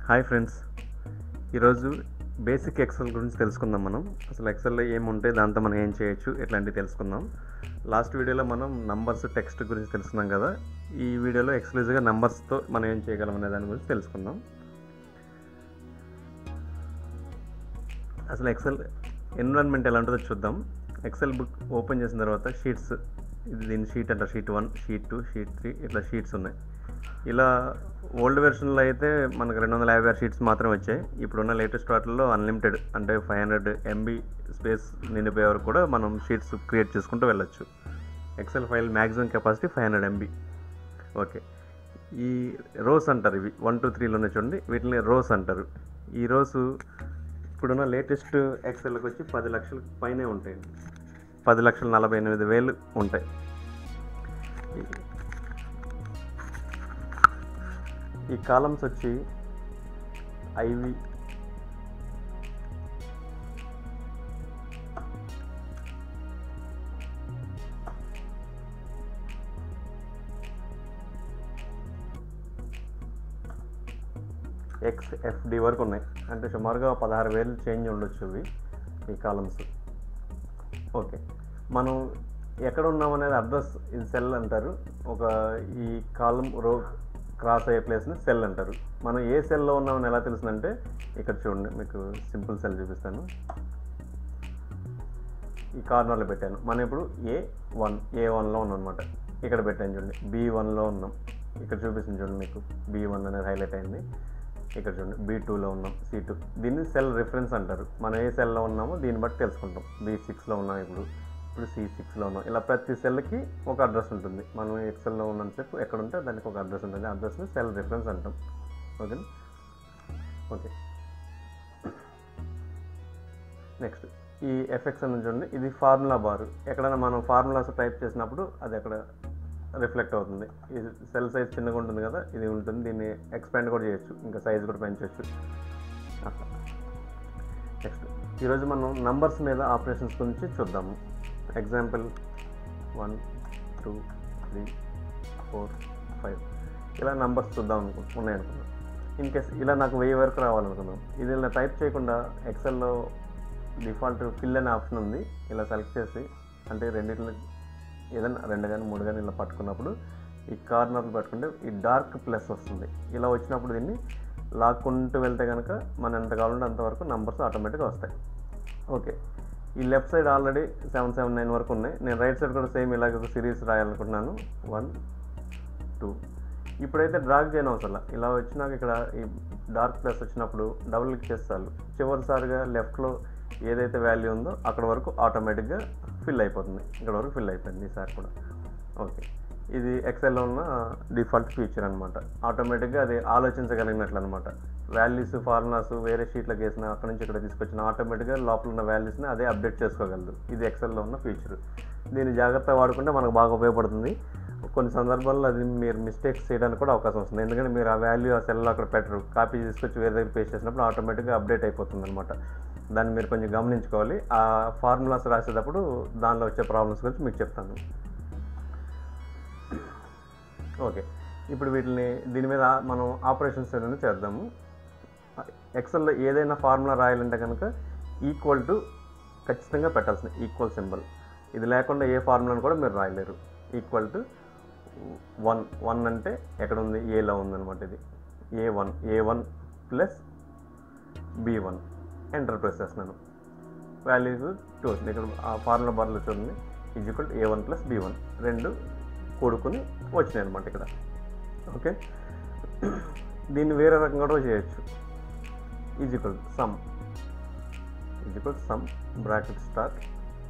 hi friends ఈరోజు basic Excel గురించి తెలుసుకుందాం మనం అసలు ఎక్సెల్లో ఏముంటాయి దాంతో మనం ఏం చేయొచ్చు ఇట్లాంటివి తెలుసుకుందాం లాస్ట్ వీడియోలో మనం నంబర్స్ టెక్స్ట్ గురించి తెలుసుకున్నాం కదా ఈ వీడియోలో ఎక్స్క్లూజివ్గా నంబర్స్తో మనం ఏం చేయగలం అనే దాని గురించి తెలుసుకుందాం అసలు ఎక్సెల్ ఎన్విరాన్మెంట్ ఎలా ఉంటుందో చూద్దాం ఎక్సెల్ బుక్ ఓపెన్ చేసిన తర్వాత షీట్స్ ఇది దీని షీట్ అంటారు sheet one sheet two sheet three ఇట్లా షీట్స్ ఉన్నాయి ఇలా ఓల్డ్ వెర్షన్లో అయితే మనకు రెండు వందల యాభై ఆరు షీట్స్ మాత్రమే వచ్చాయి ఇప్పుడున్న లేటెస్ట్ వాటిల్లో అన్లిమిటెడ్ అంటే ఫైవ్ హండ్రెడ్ ఎంబీ స్పేస్ నిండిపోయే వరకు కూడా మనం షీట్స్ క్రియేట్ చేసుకుంటూ వెళ్ళొచ్చు Excel file maximum capacity five hundred MB okay ఈ రోస్ అంటారు ఇవి వన్ టూ త్రీలో ఉన్నాయి చూడండి వీటిని రోస్ అంటారు ఈ రోజు ఇప్పుడున్న లేటెస్ట్ ఎక్సెల్కి వచ్చి పది లక్షల పైనే ఉంటాయి పది లక్షల నలభై ఎనిమిది వేలు ఉంటాయి ఈ కాలమ్స్ వచ్చి ఐవి ఎక్స్ ఎఫ్డి వరకు ఉన్నాయి అంటే సుమారుగా పదహారు వేలు చేంజ్ ఉండొచ్చు ఇవి ఈ కాలమ్స్ ఓకే మనం ఎక్కడ ఉన్నాం అనేది అడ్రస్ ఇది సెల్ అంటారు ఒక ఈ కాలం రో క్రాస్ అయ్యే ప్లేస్ని సెల్ అంటారు మనం ఏ సెల్లో ఉన్నామని ఎలా తెలుస్తుందంటే ఇక్కడ చూడండి మీకు సింపుల్ సెల్ చూపిస్తాను ఈ కార్నర్లో పెట్టాను మనం ఇప్పుడు ఏ వన్ ఏ వన్లో ఉన్నాం అనమాట ఇక్కడ పెట్టాను చూడండి బి వన్లో ఉన్నాం ఇక్కడ చూపిస్తుంది చూడండి మీకు బి వన్ అనేది హైలైట్ అయింది ఇక్కడ చూడండి బీ టూలో ఉన్నాం సి టూ దీన్ని సెల్ రిఫరెన్స్ అంటారు మనం ఏ సెల్లో ఉన్నామో దీన్ని బట్టి తెలుసుకుంటాం బీ సిక్స్లో ఉన్నాం ఇప్పుడు ఇప్పుడు సి సిక్స్లో ఉన్నాం ఇలా ప్రతి సెల్కి ఒక అడ్రస్ ఉంటుంది మనం ఎక్సెల్లో ఉన్నంతసేపు ఎక్కడ ఉంటే దానికి ఒక అడ్రస్ ఉంటుంది అడ్రస్ని సెల్ రిఫరెన్స్ అంటాం ఓకేనా ఓకే నెక్స్ట్ ఈ ఎఫెక్ట్స్ అని చూడండి ఇది ఫార్ములా బార్ ఎక్కడైనా మనం ఫార్ములాస్ టైప్ చేసినప్పుడు అది అక్కడ రిఫ్లెక్ట్ అవుతుంది ఈ సెల్ సైజ్ చిన్నగా ఉంటుంది కదా ఇది ఉంటుంది దీన్ని ఎక్స్పాండ్ కూడా చేయొచ్చు ఇంకా సైజ్ కూడా పెంచవచ్చు అట్లా నెక్స్ట్ ఈరోజు మనం నంబర్స్ మీద ఆపరేషన్స్ గురించి చూద్దాము example one two three four five ఇలా నంబర్స్ చూద్దాం అనుకు ఉన్నాయనుకున్నాం ఇన్ కేస్ ఇలా నాకు వెయ్యి వరకు రావాలనుకున్నాం ఇది ఇలా టైప్ చేయకుండా ఎక్సెల్లో డిఫాల్ట్ ఫిల్ అనే ఆప్షన్ ఉంది ఇలా సెలెక్ట్ చేసి అంటే రెండిట్లో ఏదైనా రెండు కానీ మూడు కానీ ఇలా పట్టుకున్నప్పుడు ఈ కార్నర్లు పట్టుకుంటే ఈ డార్క్ ప్లస్ వస్తుంది ఇలా వచ్చినప్పుడు దీన్ని లాక్కుంటూ వెళ్తే కనుక మనం ఎంత కావాలంటే అంతవరకు నంబర్స్ ఆటోమేటిక్గా వస్తాయి ఓకే ఈ left side already seven seven nine వరకు ఉన్నాయి నేను రైట్ సైడ్ కూడా సేమ్ ఇలాగ ఒక సిరీస్ రాయాలనుకుంటున్నాను వన్ టూ ఇప్పుడైతే డ్రాగ్ చేయను అవసరం ఇలా వచ్చినాక ఇక్కడ ఈ డార్క్ ప్లస్ వచ్చినప్పుడు డబుల్ క్లిక్ చేస్తాను చివరిసారిగా లెఫ్ట్లో ఏదైతే వాల్యూ ఉందో అక్కడ వరకు ఆటోమేటిక్గా ఫిల్ అయిపోతుంది ఇక్కడ వరకు ఫిల్ అయిపోయింది ఈసారి కూడా ఓకే ఇది ఎక్సెల్లో ఉన్న డిఫాల్ట్ ఫీచర్ అనమాట ఆటోమేటిక్గా అది ఆలోచించగలిగినట్లు అనమాట వాల్యూస్ ఫార్ములాస్ వేరే షీట్లకు వేసిన అక్కడ నుంచి ఇక్కడ తీసుకొచ్చిన ఆటోమేటిక్గా లోపల ఉన్న వాల్యూస్ని అదే అప్డేట్ చేసుకోగలదు ఇది ఎక్సెల్లో ఉన్న ఫీచర్ దీన్ని జాగ్రత్తగా వాడుకుంటే మనకు బాగా ఉపయోగపడుతుంది కొన్ని సందర్భాల్లో అది మీరు మిస్టేక్స్ చేయడానికి కూడా అవకాశం వస్తుంది ఎందుకంటే మీరు ఆ వాల్యూ ఆ సెల్లో అక్కడ పెట్టరు కాపీ తీసుకొచ్చి వేరే దగ్గర పేస్ట్ చేసినప్పుడు ఆటోమేటిక్గా అప్డేట్ అయిపోతుంది అనమాట దాన్ని మీరు కొంచెం గమనించుకోవాలి ఆ ఫార్ములాస్ రాసేటప్పుడు దానిలో వచ్చే ప్రాబ్లమ్స్ గురించి మీకు చెప్తాను ఓకే ఇప్పుడు వీటిని దీని మీద మనం ఆపరేషన్స్ అనేది చేద్దాము ఎక్సెల్లో ఏదైనా ఫార్ములా రాయాలంటే కనుక ఈక్వల్ టు ఖచ్చితంగా పెట్టాల్సింది ఈక్వల్ సింబల్ ఇది లేకుండా ఏ ఫార్ములాను కూడా మీరు రాయలేరు ఈక్వల్ టు వన్ వన్ అంటే ఎక్కడ ఉంది ఏలో ఉందన్నమాట ఇది A one A one plus B one enter press చేస్తున్నాను వాల్యూస్ టూ వస్తుంది ఇక్కడ ఆ ఫార్ములా బార్లో చూడండి is equal A one plus B one రెండు కూడుకుని వచ్చినాయి అనమాట ఇక్కడ ఓకే దీన్ని వేరే రకంగా కూడా చేయొచ్చు is equal sum is equal sum bracket start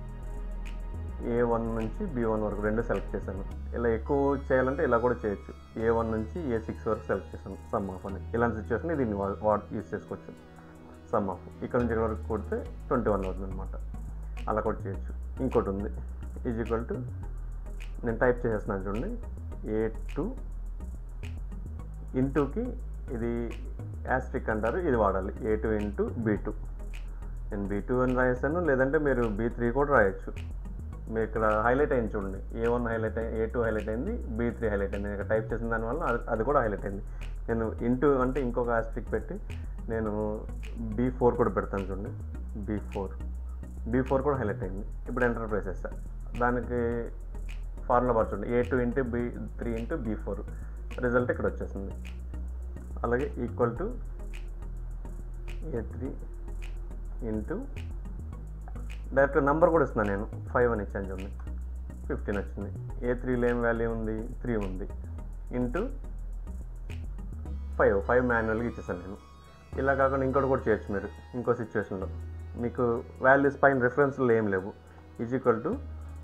A one నుంచి బి వన్ వరకు రెండు సెలెక్ట్ చేశాను ఇలా ఎక్కువ చేయాలంటే ఇలా కూడా చేయొచ్చు ఏ వన్ నుంచి ఏ సిక్స్ వరకు సెలెక్ట్ చేశాను సమ్ ఆఫ్ అని ఇలాంటి సిచ్యువేషన్ దీన్ని వాడ్ యూజ్ చేసుకోవచ్చు సమ్ ఆఫ్ ఇక్కడ నుంచి ఇక్కడ వరకు కొడితే ట్వంటీ వన్ అవుతుంది అనమాట అలా కూడా చేయొచ్చు ఇంకోటి ఉంది ఈజ్ ఈక్వల్ టు నేను టైప్ చేసేస్తున్నాను చూడండి ఏ టూ ఇంటూకి ఇది యాస్ట్రిక్ అంటారు ఇది వాడాలి A two into B two నేను బీ టూ అని రాయేస్తాను లేదంటే మీరు బీ త్రీ కూడా రాయొచ్చు మీరు ఇక్కడ హైలైట్ అయింది చూడండి ఏ వన్ హైలైట్ అయ్యి ఏ టూ హైలైట్ అయింది బీ త్రీ హైలైట్ అయింది నేను ఇక్కడ టైప్ చేసిన దానివల్ల అది అది కూడా హైలైట్ అయింది నేను ఇంటూ అంటే ఇంకొక ఆస్ట్రిక్ పెట్టి నేను బీ ఫోర్ కూడా పెడతాను చూడండి బీ ఫోర్ బీ ఫోర్ కూడా హైలైట్ అయింది ఇప్పుడు ఎంటర్ ప్రెస్ చేస్తా దానికి ఫార్ములా బార్ చూడండి A two into B three into B four result ఇక్కడ వచ్చేసింది అలాగే equal to A three into direct number కూడా ఇస్తున్నాను నేను ఫైవ్ అని ఇచ్చాను చూడండి ఫిఫ్టీన్ వచ్చింది ఏ త్రీలో ఏం వాల్యూ ఉంది త్రీ ఉంది ఇంటూ ఫైవ్ ఫైవ్ మాన్యువల్గా ఇచ్చేసాను నేను ఇలా కాకుండా ఇంకోటి కూడా చేయొచ్చు మీరు ఇంకో సిచ్యువేషన్లో మీకు వాల్యూస్ పైన రిఫరెన్స్లు ఏం లేవు ఈజ్ ఈక్వల్ టు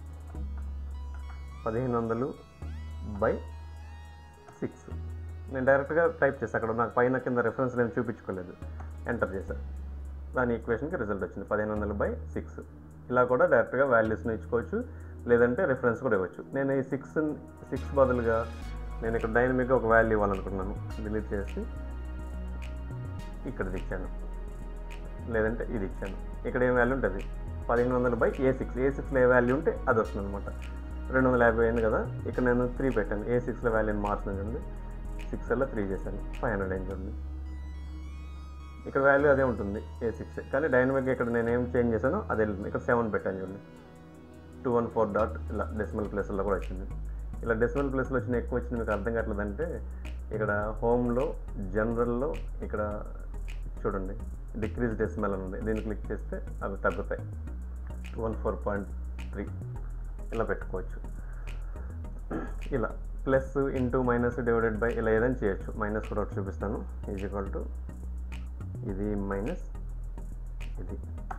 పదిహేను వందలు బై సిక్స్ నేను డైరెక్ట్గా టైప్ చేస్తాను అక్కడ నాకు పైన కింద రిఫరెన్స్ నేను చూపించుకోలేదు ఎంటర్ చేశాను దాని ఈక్వేషన్కి రిజల్ట్ వచ్చింది పదిహేను వందలు బై సిక్స్ ఇలా కూడా డైరెక్ట్గా వాల్యూస్ని ఇచ్చుకోవచ్చు లేదంటే రిఫరెన్స్ కూడా ఇవ్వచ్చు నేను ఈ సిక్స్ సిక్స్ బదులుగా నేను ఇక్కడ డైనమిక్గా ఒక వాల్యూ ఇవ్వాలనుకున్నాను డిలీట్ చేసి ఇక్కడది ఇచ్చాను లేదంటే ఇది ఇచ్చాను ఇక్కడ ఏం వాల్యూ ఉంటుంది పదిహేను వందలు బై ఏ సిక్స్ ఏ సిక్స్లో ఏ వాల్యూ ఉంటే అది వస్తుంది అనమాట రెండు వందల యాభై అయింది కదా ఇక్కడ నేను త్రీ పెట్టాను ఏ సిక్స్లో వాల్యూని మార్చిన చూడండి సిక్స్ అలా త్రీ చేశాను ఫైవ్ హండ్రెడ్ అయింది చూడండి ఇక్కడ వాల్యూ అదే ఉంటుంది ఏ సిక్స్ కానీ డైనమిక్ ఇక్కడ నేను ఏం చేంజ్ చేశానో అదే వెళ్తుంది ఇక్కడ సెవెన్ పెట్టాను చూడండి టూ వన్ ఫోర్ డాట్ ఇలా డెసిమల్ ప్లేస్లో కూడా వచ్చింది ఇలా డెసిమల్ ప్లేస్లో వచ్చిన ఎక్కువ వచ్చింది మీకు అర్థం కావట్లేదంటే ఇక్కడ హోమ్లో జనరల్లో ఇక్కడ చూడండి డిక్రీజ్ డెసిమల్ అని ఉంది దీన్ని క్లిక్ చేస్తే అవి తగ్గుతాయి two one four point three ఇలా పెట్టుకోవచ్చు ఇలా plus into minus divided by ఇలా ఏదైనా చేయొచ్చు మైనస్ కూడా ఒకటి చూపిస్తాను ఈజ్ ఈక్వల్ టు ఇది మైనస్ ఇది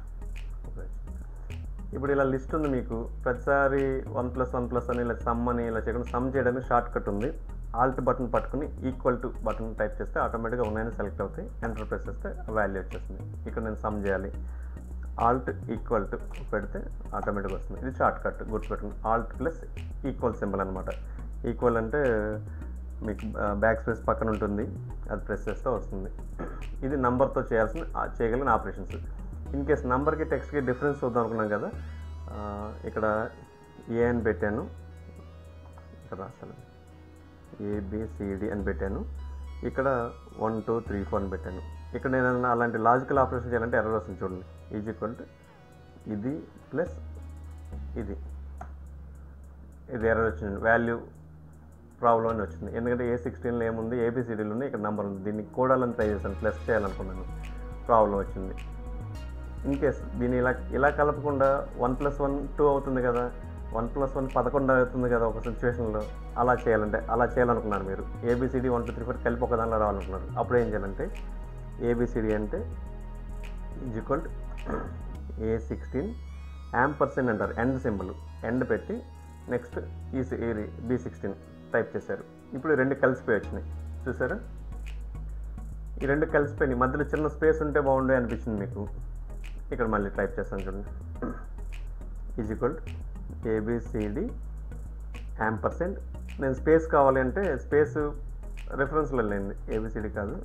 ఇప్పుడు ఇలా లిస్ట్ ఉంది మీకు ప్రతిసారి వన్ ప్లస్ వన్ ప్లస్ అని ఇలా సమ్ అని ఇలా చేయకుండా సమ్ చేయడానికి షార్ట్ కట్ ఉంది ఆల్ట్ బటన్ పట్టుకుని ఈక్వల్ టు బటన్ టైప్ చేస్తే ఆటోమేటిక్గా ఉన్నాయని సెలెక్ట్ అవుతాయి ఎంటర్ ప్రెస్ చేస్తే వాల్యూ వచ్చేస్తుంది ఇక్కడ నేను సమ్ చేయాలి ఆల్ట్ ఈక్వల్ టు పెడితే ఆటోమేటిక్గా వస్తుంది ఇది షార్ట్ కట్ గుర్తుపెట్టుకుని ఆల్ట్ ప్లస్ ఈక్వల్ సింబల్ అనమాట ఈక్వల్ అంటే మీకు బ్యాక్ స్పేస్ పక్కన ఉంటుంది అది ప్రెస్ చేస్తే వస్తుంది ఇది నంబర్తో చేయాల్సిన ఆ, చేయగలిగిన ఆపరేషన్స్ ఇన్ కేస్ నంబర్కి టెక్స్ట్కి డిఫరెన్స్ చూద్దాం అనుకున్నాం కదా ఆ, ఇక్కడ ఏ అని పెట్టాను ఇక్కడ రాస్తాను ఏబిసిడి అని పెట్టాను ఇక్కడ వన్ టూ త్రీ ఫోర్ అని పెట్టాను ఇక్కడ నేను ఏదైనా అలాంటి లాజికల్ ఆపరేషన్ చేయాలంటే ఎర్రర్ వస్తుంది చూడండి ఈజ్ ఈక్వల్ టు ఇది ప్లస్ ఇది ఇది ఎర్రర్ వచ్చింది వాల్యూ ప్రాబ్లం అని వచ్చింది ఎందుకంటే ఏ సిక్స్టీన్లో ఏముంది ఏబిసిడీలో ఉంది ఇక్కడ నెంబర్ ఉంది దీన్ని కూడాలని ట్రై చేశాను ప్లస్ చేయాలనుకున్నాను ప్రాబ్లం వచ్చింది ఇన్ కేస్ దీన్ని ఇలా ఇలా కలపకుండా వన్ ప్లస్ వన్ టూ అవుతుంది కదా వన్ ప్లస్ వన్ పదకొండు అవుతుంది కదా ఒక సిచ్యువేషన్లో అలా చేయాలంటే అలా చేయాలనుకున్నారు మీరు A B C D one two three four కలిపి ఒక దానిలో రావాలనుకున్నారు అప్పుడు ఏం చేయాలంటే ఏబిసిడి అంటే is equal A sixteen ampersand అంటారు ఎండ్ సింబల్ ఎండ్ పెట్టి నెక్స్ట్ ఈ బి సిక్స్టీన్ టైప్ చేశారు ఇప్పుడు ఈ రెండు కలిసిపోయి వచ్చినాయి చూసారా ఈ రెండు కలిసిపోయినాయి మధ్యలో చిన్న స్పేస్ ఉంటే బాగుండే అనిపించింది మీకు ఇక్కడ మళ్ళీ టైప్ చేస్తాను చూడండి is equal A B C D ampersand నేను స్పేస్ కావాలి అంటే స్పేస్ రెఫరెన్స్లో లేనిది ఏబిసిడి కాదు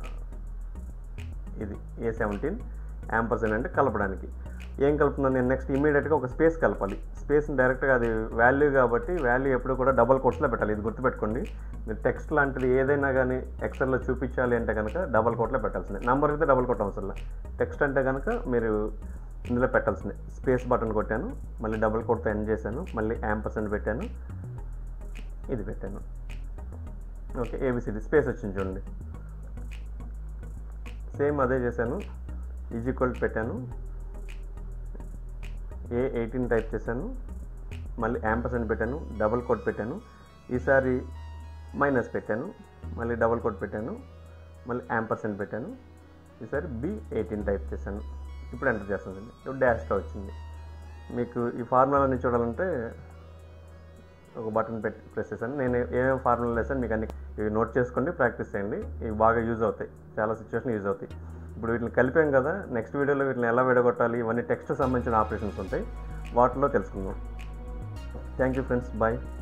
ఇది ఏ సెవెంటీన్ యామ్ పర్సెంట్ అంటే కలపడానికి ఏం కలుపుతున్నాను నేను నెక్స్ట్ ఇమీడియట్గా ఒక స్పేస్ కలపాలి స్పేస్ డైరెక్ట్గా అది వాల్యూ కాబట్టి వాల్యూ ఎప్పుడు కూడా డబల్ కోట్స్లో పెట్టాలి ఇది గుర్తుపెట్టుకోండి మీరు టెక్స్ట్ లాంటిది ఏదైనా కానీ ఎక్సెల్లో చూపించాలి అంటే కనుక డబల్ కోట్లో పెట్టాల్సిందే నంబర్ అయితే డబల్ కొట్ట అవసరం టెక్స్ట్ అంటే కనుక మీరు ఇందులో పెట్టాల్సిందే స్పేస్ బటన్ కొట్టాను మళ్ళీ డబల్ కోట్తో ఎండ్ చేశాను మళ్ళీ యామ్ పర్సెంట్ పెట్టాను ఇది పెట్టాను ఓకే ఏబిసిడి స్పేస్ వచ్చింది చూడండి సేమ్ అదే చేశాను ఈజ్ ఈక్వల్ పెట్టాను ఏ ఎయిటీన్ టైప్ చేశాను మళ్ళీ యాంపర్సెంట్ పెట్టాను డబల్ కోట్ పెట్టాను ఈసారి మైనస్ పెట్టాను మళ్ళీ డబల్ కోట్ పెట్టాను మళ్ళీ యాంపర్సెంట్ పెట్టాను ఈసారి బి ఎయిటీన్ టైప్ చేశాను ఇప్పుడు ఎంటర్ చేస్తానండి ఇప్పుడు డాష్గా వచ్చింది మీకు ఈ ఫార్ములాని చూడాలంటే ఒక బటన్ పెట్టి ప్రెస్ చేశాను నేను ఏమేమి ఫార్ములా వేసాను మీకు అన్ని ఇవి నోట్ చేసుకోండి ప్రాక్టీస్ చేయండి ఇవి బాగా యూజ్ అవుతాయి చాలా సిచ్యువేషన్ యూజ్ అవుతాయి ఇప్పుడు వీటిని కలిపాం కదా నెక్స్ట్ వీడియోలో వీటిని ఎలా విడగొట్టాలి ఇవన్నీ టెక్స్ట్ సంబంధించిన ఆపరేషన్స్ ఉంటాయి వాటిలో తెలుసుకుందాం థ్యాంక్ యూ ఫ్రెండ్స్ బాయ్